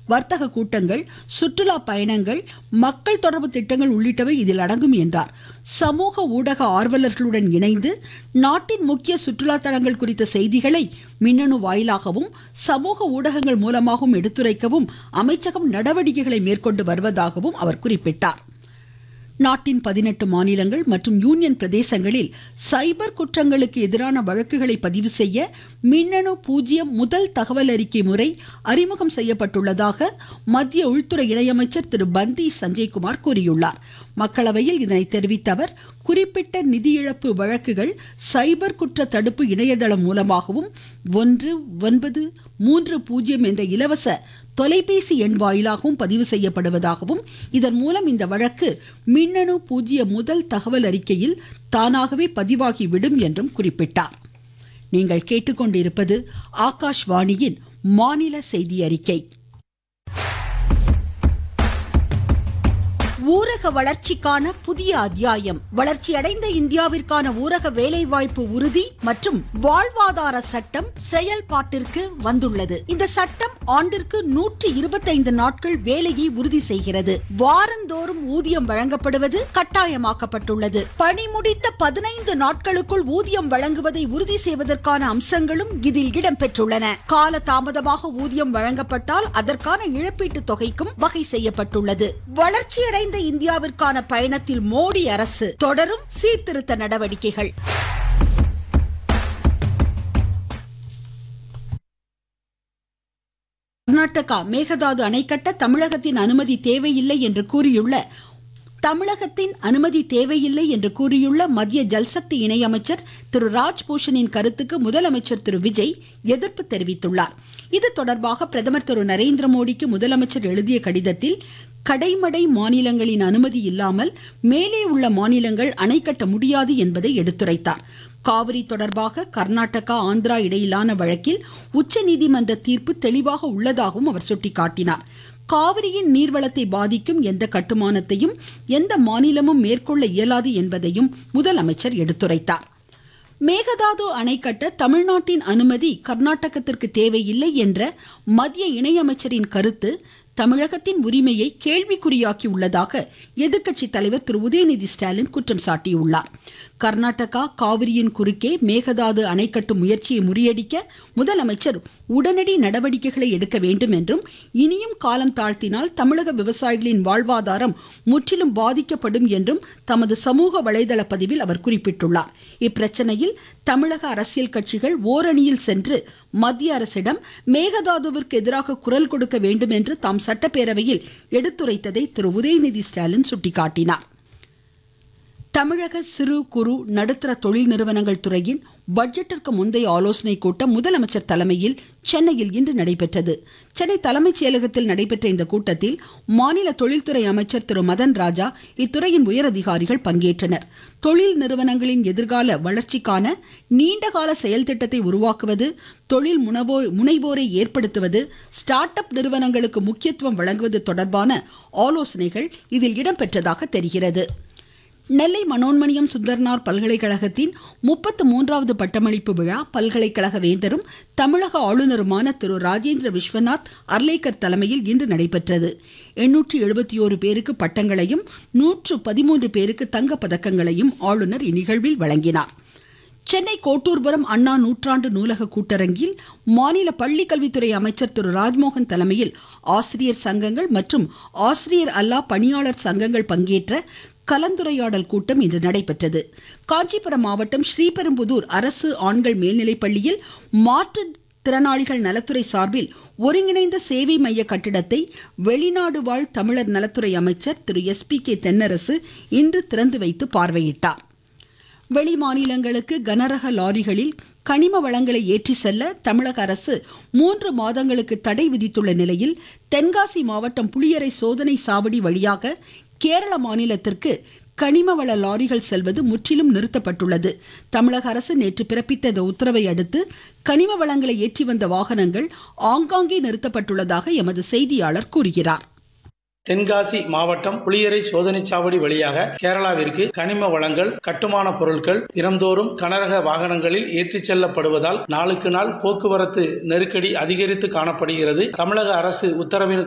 வர்த்தக கூட்டங்கள் சுற்றுலா பயணங்கள் மக்கள் தொடர்பு திட்டங்கள் உள்ளிட்டவை இதில் அடங்கும் என்றார் சமூக ஊடக ஆர்வலர்களுடன் இணைந்து நாட்டின் முக்கிய சுற்றுலா தலங்கள் குறித்த செய்திகளை மின்னணு வாயிலாகவும் சமூக ஊடகங்கள் மூலமாகவும் எடுத்துரைக்கவும் அமைச்சகம் நடவடிக்கைகளை மேற்கொண்டு வருவதாகவும் அவர் குறிப்பிட்டார் நாட்டின் பதினெட்டு மாநிலங்கள் மற்றும் யூனியன் பிரதேசங்களில் சைபர் குற்றங்களுக்கு எதிரான வழக்குகளை பதிவு செய்ய மின்னணு பூஜ்ஜியம் முதல் தகவல் அறிக்கை முறை அறிமுகம் செய்யப்பட்டுள்ளதாக மத்திய உள்துறை இணையமைச்சர் திரு பந்தி சஞ்சய்குமார் கூறியுள்ளார் மக்களவையில் இதனை தெரிவித்த அவர் குறிப்பிட்ட நிதி இழப்பு வழக்குகள் சைபர் குற்ற தடுப்பு இணையதளம் மூலமாகவும் ஒன்று ஒன்பது மூன்று பூஜ்ஜியம் என்ற இலவச தொலைபேசி எண் வாயிலாகவும் பதிவு செய்யப்படுவதாகவும் இதன் மூலம் இந்த வழக்கு மின்னணு பூஜ்ஜிய முதல் தகவல் அறிக்கையில் தானாகவே பதிவாகிவிடும் என்றும் குறிப்பிட்டார் நீங்கள் கேட்டுக்கொண்டிருப்பது ஆகாஷ்வாணியின் மாநில செய்தி அறிக்கை ஊரக வளர்ச்சிக்கான புதிய அத்தியாயம் வளர்ச்சியடைந்த இந்தியாவிற்கான ஊரக வேலைவாய்ப்பு உறுதி மற்றும் வாழ்வாதார சட்டம் செயல்பாட்டிற்கு வந்துள்ளது இந்த சட்டம் ஆண்டிற்கு நூற்றி இருபத்தைந்து நாட்கள் வேலையை உறுதி செய்கிறது வாரந்தோறும் ஊதியம் வழங்கப்படுவது கட்டாயமாக்கப்பட்டுள்ளது பணி முடித்த பதினைந்து நாட்களுக்குள் ஊதியம் வழங்குவதை உறுதி செய்வதற்கான அம்சங்களும் இதில் இடம்பெற்றுள்ளன கால தாமதமாக ஊதியம் வழங்கப்பட்டால் அதற்கான இழப்பீட்டு தொகைக்கும் வகை செய்யப்பட்டுள்ளது வளர்ச்சியடைந்த இந்தியாவிற்கான பயணத்தில் மோடி அரசு தொடரும் சீர்திருத்த நடவடிக்கைகள் கர்நாடகா மேகதாது அணை கட்ட தமிழகத்தின் அனுமதி தேவையில்லை என்று கூறியுள்ள தமிழகத்தின் அனுமதி தேவையில்லை என்று கூறியுள்ள மத்திய ஜல்சக்தி இணையமைச்சர் திரு ராஜ்பூஷனின் கருத்துக்கு முதலமைச்சர் திரு விஜய் எதிர்ப்பு தெரிவித்துள்ளார் இது தொடர்பாக பிரதமர் திரு நரேந்திர மோடிக்கு முதலமைச்சர் எழுதிய கடிதத்தில் கடைமடை மாநிலங்களின் அனுமதி இல்லாமல் மேலே உள்ள மாநிலங்கள் அணை கட்ட முடியாது என்பதை எடுத்துரைத்தார் காவிரி தொடர்பாக கர்நாடகா ஆந்திரா இடையிலான வழக்கில் உச்சநீதிமன்ற தீர்ப்பு தெளிவாக உள்ளதாகவும் அவர் சுட்டிக்காட்டினார் காவிரியின் நீர்வளத்தை பாதிக்கும் எந்த கட்டுமானத்தையும் எந்த மாநிலமும் மேற்கொள்ள இயலாது என்பதையும் முதலமைச்சர் எடுத்துரைத்தார் மேகதாது அணை கட்ட தமிழ்நாட்டின் அனுமதி கர்நாடகத்திற்கு தேவையில்லை என்ற மத்திய இணையமைச்சரின் கருத்து தமிழகத்தின் உரிமையை கேள்விக்குறியாக்கி உள்ளதாக எதிர்க்கட்சி தலைவர் திரு உதயநிதி ஸ்டாலின் குற்றம் சாட்டியுள்ளார் கர்நாடகா காவிரியின் குறுக்கே மேகதாது அணை கட்டும் முயற்சியை முறியடிக்க முதலமைச்சர் உடனடி நடவடிக்கைகளை எடுக்க வேண்டும் என்றும் இனியும் காலம் தாழ்த்தினால் தமிழக விவசாயிகளின் வாழ்வாதாரம் முற்றிலும் பாதிக்கப்படும் என்றும் தமது சமூக வலைதள பதிவில் அவர் குறிப்பிட்டுள்ளார் இப்பிரச்சனையில் தமிழக அரசியல் கட்சிகள் ஓரணியில் சென்று மத்திய அரசிடம் மேகதாதுவிற்கு எதிராக குரல் கொடுக்க வேண்டும் என்று தாம் சட்டப்பேரவையில் எடுத்துரைத்ததை திரு உதயநிதி ஸ்டாலின் சுட்டிக்காட்டினார் தமிழக சிறு குறு நடுத்தர தொழில் நிறுவனங்கள் துறையின் பட்ஜெட்டிற்கு முந்தைய ஆலோசனைக் கூட்டம் முதலமைச்சர் தலைமையில் சென்னையில் இன்று நடைபெற்றது சென்னை தலைமைச் செயலகத்தில் நடைபெற்ற இந்த கூட்டத்தில் மாநில தொழில்துறை அமைச்சர் திரு மதன் ராஜா இத்துறையின் உயரதிகாரிகள் பங்கேற்றனர் தொழில் நிறுவனங்களின் எதிர்கால வளர்ச்சிக்கான நீண்டகால செயல் திட்டத்தை உருவாக்குவது தொழில் முனவோர் முனைவோரை ஏற்படுத்துவது ஸ்டார்ட் அப் நிறுவனங்களுக்கு முக்கியத்துவம் வழங்குவது தொடர்பான ஆலோசனைகள் இதில் இடம்பெற்றதாக தெரிகிறது நெல்லை மனோன்மணியம் சுந்தர்னார் பல்கலைக்கழகத்தின் முப்பத்து மூன்றாவது பட்டமளிப்பு விழா பல்கலைக்கழக வேந்தரும் தமிழக ஆளுநருமான திரு ராஜேந்திர விஸ்வநாத் அர்லேக்கர் தலைமையில் இன்று நடைபெற்றது எண்ணூற்றி எழுபத்தி ஓரு பேருக்கு பட்டங்களையும் நூற்று பதிமூன்று பேருக்கு தங்க பதக்கங்களையும் ஆளுநர் இந்நிகழ்வில் வழங்கினார் சென்னை கோட்டூர்புரம் அண்ணா நூற்றாண்டு நூலக கூட்டரங்கில் மாநில பள்ளிக்கல்வித்துறை அமைச்சர் திரு ராஜ்மோகன் தலைமையில் ஆசிரியர் சங்கங்கள் மற்றும் ஆசிரியர் அல்லா பணியாளர் சங்கங்கள் பங்கேற்ற கலந்துரையாடல் கூட்டம் இன்று நடைபெற்றது காஞ்சிபுரம் மாவட்டம் ஸ்ரீபெரும்புதூர் அரசு ஆண்கள் மேல்நிலைப் பள்ளியில் மாற்றுத் திறனாளிகள் நலத்துறை சார்பில் ஒருங்கிணைந்த சேவை மைய கட்டிடத்தை வெளிநாடு வாழ் தமிழர் நலத்துறை அமைச்சர் Thiru S P K Thennarasu இன்று திறந்து வைத்து பார்வையிட்டார் வெளி மாநிலங்களுக்கு கனரக லாரிகளில் கனிம வளங்களை ஏற்றி செல்ல தமிழக அரசு மூன்று மாதங்களுக்கு தடை விதித்துள்ள நிலையில் தென்காசி மாவட்டம் புளியரை சோதனை சாவடி வழியாக கேரள மாநிலத்திற்கு கனிமவள லாரிகள் செல்வது முற்றிலும் நிறுத்தப்பட்டுள்ளது தமிழக அரசு நேற்று பிறப்பித்த இந்த உத்தரவை அடுத்து கனிம வளங்களை ஏற்றி வந்த வாகனங்கள் ஆங்காங்கே நிறுத்தப்பட்டுள்ளதாக எமது செய்தியாளர் கூறுகிறார் தென்காசி மாவட்டம் புளியரை சோதனைச் சாவடி வழியாக கேரளாவிற்கு கனிம வளங்கள் கட்டுமான பொருட்கள் தினந்தோறும் கனரக வாகனங்களில் ஏற்றிச் செல்லப்படுவதால் நாளுக்கு நாள் போக்குவரத்து நெருக்கடி அதிகரித்து காணப்படுகிறது தமிழக அரசு உத்தரவின்